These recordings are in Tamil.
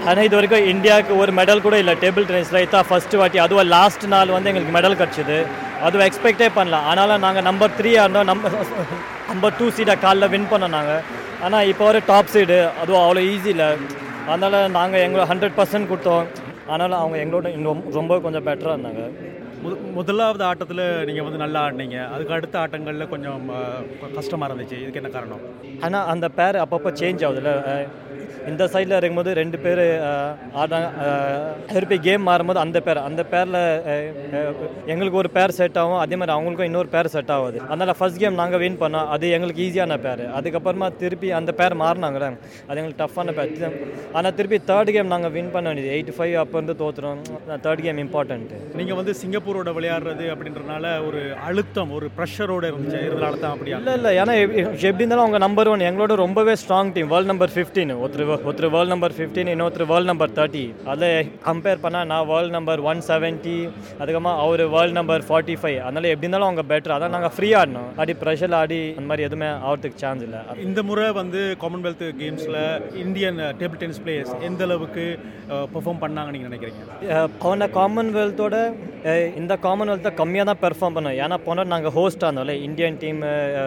ஆனால் இது வரைக்கும் இந்தியாவுக்கு ஒரு மெடல் கூட இல்லை டேபிள் டென்னிஸில் இதான் ஃபர்ஸ்ட் வாட்டி அதுவும் லாஸ்ட் நாள் வந்து எங்களுக்கு மெடல் கிடச்சிது அதுவும் எக்ஸ்பெக்டே பண்ணல ஆனாலும் நாங்கள் நம்பர் த்ரீ இருந்தோம் நம்பர் நம்பர் டூ சீடை காலில் வின் பண்ணோம் நாங்கள் ஆனால் இப்போ ஒரு டாப் சைடு அதுவும் அவ்வளோ ஈஸி இல்லை அதனால் நாங்கள் எங்களை ஹண்ட்ரட் பர்சன்ட் கொடுத்தோம் ஆனாலும் அவங்க எங்களோட இன்னும் ரொம்ப கொஞ்சம் பெட்டராக இருந்தாங்க முத முதலாவது ஆட்டத்தில் நீங்கள் வந்து நல்லா ஆடினீங்க அதுக்கு அடுத்த ஆட்டங்களில் கொஞ்சம் கஷ்டமாக இருந்துச்சு இதுக்கு என்ன காரணம் ஆனால் அந்த பேர் அப்பப்போ சேஞ்ச் ஆகுதுல்ல அஹ் இந்த சைடில் இருக்கும்போது ரெண்டு பேர் ஆடுறாங்க அஹ் திருப்பி கேம் மாறும்போது அந்த பேர் அந்த பேரில் எங்களுக்கு ஒரு பேர் செட் ஆகும் அதே மாதிரி அவங்களுக்கும் இன்னொரு பேர் செட் ஆகுது அதனால் ஃபர்ஸ்ட் கேம் நாங்கள் வின் பண்ணோம் அது எங்களுக்கு ஈஸியான பேர் அதுக்கப்புறமா திருப்பி அந்த பேர் மாறினாங்களே அது எங்களுக்கு டஃப்பான பேர் ஆனால் திருப்பி தேர்ட் கேம் நாங்கள் வின் பண்ண வேண்டியது எயிட்டி ஃபைவ் அப்போ இருந்து தோற்றுறோம் தேர்ட் கேம் இம்பார்ட்டன்ட்டு நீங்கள் வந்து சிங்கப்பூரோட விளையாடுறது அப்படின்றனால ஒரு அழுத்தம் ஒரு ப்ரெஷரோட இருந்துச்சு இதனால தான் அப்படியா இல்லை இல்லை ஏன்னா எப்~ எப்படி இருந்தாலும் அவங்க நம்பர் ஒன் எங்களோட ரொம்பவே strong team world number fifteen ஒருத்தர் ஒருத்தர் வேர்ல்ட் நம்பர் ஃபிஃப்டீன் இன்னொருத்தர் வேர்ல்ட் நம்பர் தேர்ட்டி அதை கம்பேர் பண்ணால் நான் வேர்ல்ட் நம்பர் ஒன் செவன்ட்டி அதுக்கப்புறமா அவர் வேர்ல்ட் நம்பர் ஃபார்ட்டி ஃபைவ் அதனால எப்படி இருந்தாலும் அவங்க பெட்டர் அதான் நாங்கள் ஃப்ரீ ஆடணும் ஆடி ப்ரெஷர் ஆடி அந்த மாதிரி எதுவுமே ஆகிறதுக்கு சான்ஸ் இல்லை இந்த முறை வந்து காமன்வெல்த் கேம்ஸில் இந்தியன் டேபிள் டென்னிஸ் பிளேயர்ஸ் எந்த அளவுக்கு பெர்ஃபார்ம் பண்ணாங்கன்னு நீங்கள் நினைக்கிறீங்க அஹ் போன காமன்வெல்த்தோட அஹ் இந்த காமன்வெல்த்தை கம்மியாக தான் பெர்ஃபார்ம் பண்ணோம் ஏன்னா போன நாங்கள் ஹோஸ்டாக இருந்தோம்ல இந்தியன் டீம்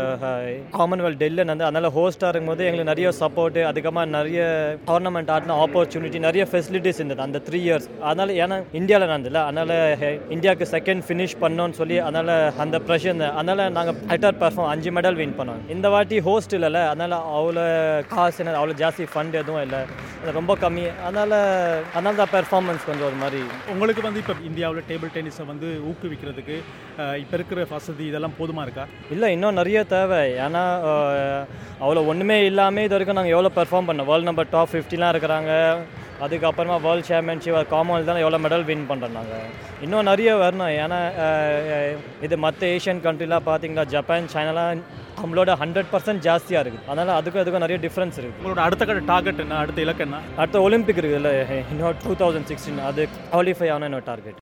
காமன்வெல்த் டெல்லியில் வந்து அதனால் ஹோஸ்டாக இருக்கும்போது எங்களுக்கு நிறைய சப்போர்ட்டு அதுக்கப்புறமா நிறைய டோர்னமெண்ட் ஆடின ஆப்பர்ச்சுனிட்டி நிறைய ஃபெசிலிட்டிஸ் இருந்தது அந்த த்ரீ இயர்ஸ் அதனால் ஏன்னா இந்தியாவில் நடந்ததில்ல அதனால் இந்தியாவுக்கு செகண்ட் ஃபினிஷ் பண்ணோன்னு சொல்லி அதனால் அந்த ப்ரெஷர் இருந்தது அதனால் நாங்கள் பெட்டர் பெர்ஃபார்ம் அஞ்சு மெடல் வின் பண்ணோம் இந்த வாட்டி ஹோஸ்ட் இல்லைல்ல அதனால் அவ்வளோ காசு என்ன அவ்வளோ ஜாஸ்தி ஃபண்ட் எதுவும் இல்லை அது ரொம்ப கம்மி அதனால் அதனால தான் பெர்ஃபார்மன்ஸ் கொஞ்சம் ஒரு மாதிரி உங்களுக்கு வந்து இப்போ இந்தியாவில் டேபிள் டென்னிஸை வந்து ஊக்குவிக்கிறதுக்கு இப்போ இருக்கிற வசதி இதெல்லாம் போதுமா இருக்கா இல்லை இன்னும் நிறைய தேவை ஏன்னா அஹ், அவ்வளோ ஒன்றுமே இல்லாமல் இது வரைக்கும் நாங்கள் எவ்வளோ பெர்ஃபார்ம் பண்ணோம் வேர்ல்டு நம்பர் டாப் ஃபிஃப்டிலாம் இருக்கிறாங்க அதுக்கப்புறமா வேர்ல்டு சாம்பியன்ஷிப் காமன்வெல்த் தான் எவ்வளோ மெடல் வின் பண்ணுறோம் நாங்கள் இன்னும் நிறைய வரணும் ஏன்னா அஹ், இது மற்ற ஏஷியன் கண்ட்ரிலாம் பார்த்தீங்கன்னா ஜப்பான் சைனாலாம் நம்மளோட ஹண்ட்ரட் பர்சன்ட் ஜாஸ்தியாக இருக்குது அதனால் அதுக்கும் அதுக்கும் நிறைய டிஃப்ரென்ஸ் இருக்குது உங்களோட அடுத்த கட்ட டார்கெட் என்ன அடுத்த இலக்கு என்ன அடுத்த ஒலிம்பிக் இருக்குதுல்ல இன்னும் டூ தௌசண்ட் சிக்ஸ்டீன் அது குவாலிஃபை ஆன இன்னொரு டார்கெட்